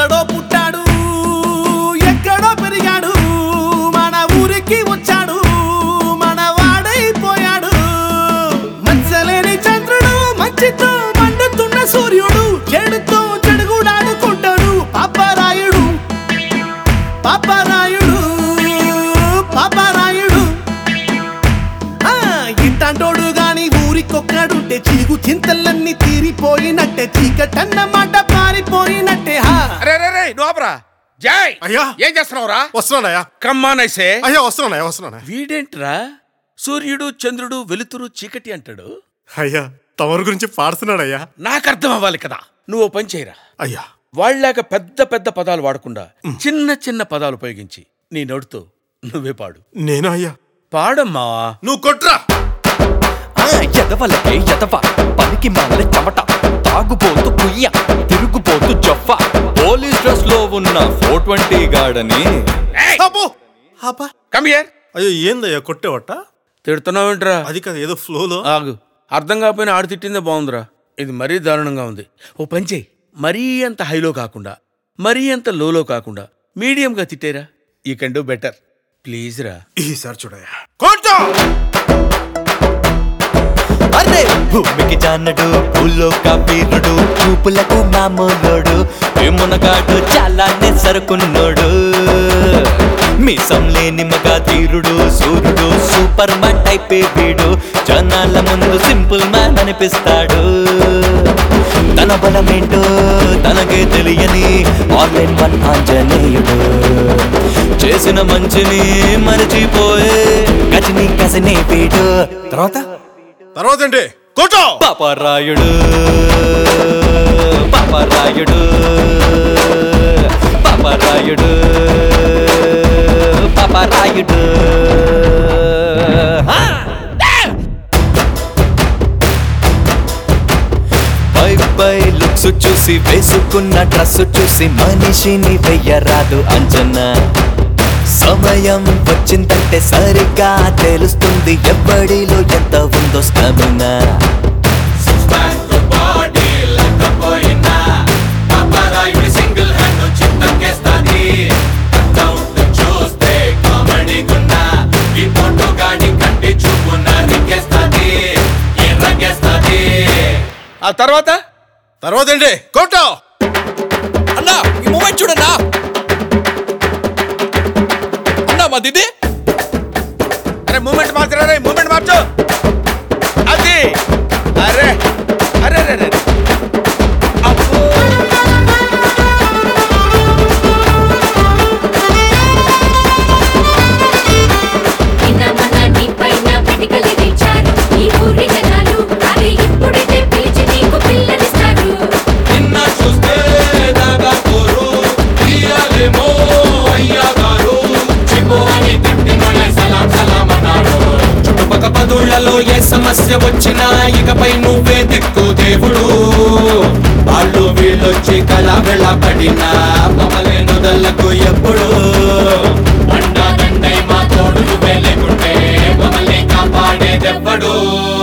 ఎక్కడో పుట్టాడు ఎక్కడో పెరిగాడు మన ఊరికి వచ్చాడు మన వాడైపోయాడు మచ్చలేని చంద్రుడు మంచితో మండుతున్న సూర్యుడు చెడుతో చెడుగుడాడుకుంటాడు పాపరాయుడు పాపరాయుడు పాపరాయుడు ఆ, ఇట్టాంటోడు గాని ఊరికొక్కడుంటే చీగు చింతలన్నీ తీరిపోయినట్టే చీకటన్నమాట పారిపోయినట్టే హా అరే రే రే నువ్వు ఆపరా జై అయ్యా. ఏం చేస్తున్నావురా వస్తున్నానయ్యా కమ్మానైసే అయ్యా వస్తున్నానయ్యా వస్తున్నానా వీడేంట్రా సూర్యుడు చంద్రుడు వెలుతురు చీకటి అంటాడు అయ్యా తమరి గురించి పాడుతున్నాడయ్యా నాకు అర్థం అవ్వాలి కదా నువ్వు ఓ పని చేయరా అయ్యా వాళ్ళలాగా పెద్ద పెద్ద పదాలు వాడకుండా చిన్న చిన్న పదాలు ఉపయోగించి నీ నోటితో నువ్వే పాడు నేను అయ్యా పాడమ్మా నువ్వు కొట్రా ఆ ఎదవలకే ఎదవ పనికి మాల చెమట తాగుబోతు కుయ్య తిరుగుబోతు జొఫ పోలీస్ డ్రెస్ లో ఉన్న ఫోర్ ట్వంటీ గాడని అబ్బో అబ్బా కమ్ హియర్ అయ్యో ఏందయ్యా కొట్టేవట తిడుతున్నావేంట్రా అది కదా ఏదో ఫ్లోలో ఆగు అర్థం కాకపోయినా ఆడు తిట్టిందే బాగుందిరా ఇది మరీ దారుణంగా ఉంది ఓ పని చేయి మరీ అంత హైలో కాకుండా మరీ అంత లోలో కాకుండా మీడియంగా తిట్టేరా ఈ కెన్ డూ బెటర్ ప్లీజ్ రా ఈసారి చూడయ్యా కొట్టా అరే భూమికి జానడు భూలోక వీరుడు చూపులకు మామూలుడు ఏమునగాడు చాలానే సరుకున్నోడు మీసం లేని మగ తీరుడు సూర్యుడు సూపర్ మ్యాన్ టైపే వీడు జనాల ముందు సింపుల్ మ్యాన్ అనిపిస్తాడు తన బలమేంటో తనకే తెలియని ఆన్లైన్ వన్ ఆంజనేయుడు చేసిన మంచిని మరచిపోయే గజని కసనే వీడు తర్వాత తర్వాత ఏంటి కొట్టో పాపరాయుడు పాపరాయుడు పాపరాయుడు పాపరాయుడు హా! పై పై లుక్స్ చూసి వేసుకున్న డ్రెస్ చూసి మనిషిని వెయ్యరాదు అంచనా సమయం వచ్చిందంటే సరిగ్గా తెలుస్తుంది ఎవ్వడిలో ఎంత ఉందో స్టమినా ఆ తర్వాత తర్వాత ఏంటి కొట్టో అన్నా ఈ మూమెంట్ చూడన్నా అన్నా మా దిది అరే మూమెంట్ మార్చరా రే మూమెంట్ మార్చు అది అరే అరే అరే అరే అబ్బో నిన్న మొన్న నీ పైన పిడికలు తెచ్చారు ఈ ఊరి జనాలు అరే ఇప్పుడైతే పిలిచి నీకు పిల్లనిస్తారు నిన్న చూస్తే దాగా కోరు తీయాలేమో అయ్యా గారు చిపో అని తిట్టి మళ్ళీ సలాం సలాం అన్నాడు చుట్టుపక్క పదుళ్లలో ఏ సమస్య వచ్చినా ఇకపై నువ్వే దిక్కు దేవుడు వాళ్ళు వీళ్ళొచ్చి కళ వెళ్ళబడినా మమ్మల్ని నుదలకు ఎప్పుడు అండా దండై మా తోడు నువ్వే లేకుంటే మమ్మల్ని కాపాడేదెవ్వడు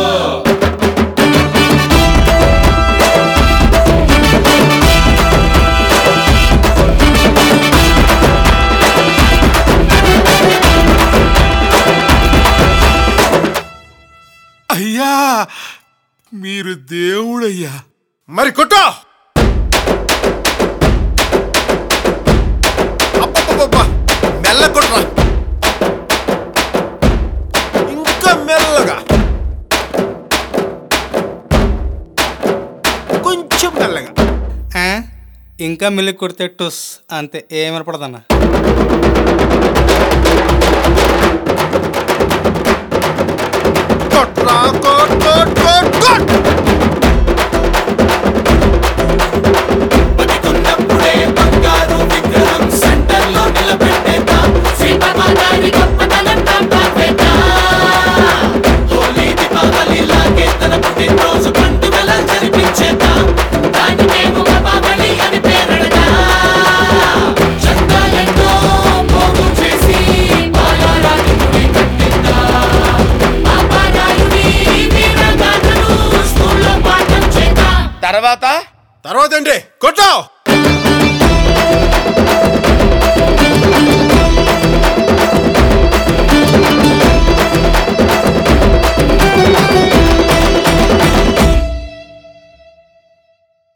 అయ్యా మీరు దేవుడయ్యా మరి కొట్టో అబ్బబ్బబ్బబ్బా, మెల్ల కొట్రా ఇంకా మెల్లగా కొంచెం మెల్లగా ఆ? ఇంకా మిల్లి కొడితే టుస్ అంతే ఏమనపడదన్న కొట్రా కొట్ కొట్ కొట్ కొట్ బతికున్నప్పుడే బంగారు విగ్రహం సెంటర్ లో నిలబెట్టేద్దాం శ్రీపరమాచారి గొప్పతనం కాపాడేద్దాం హోలీ దీపావళి లాగే తన పుట్టినరోజు పండుగలా జరిపించేద్దాం దాని మేము బాబలి అని పేరడదా చందాలెన్నో పోగు చేసి బాలరాజుని కట్టిద్దాం పాపారాయుడి వీరగాథను స్కూల్లో పాఠం చేద్దాం తర్వాత తర్వాత ఏంటి కొట్టో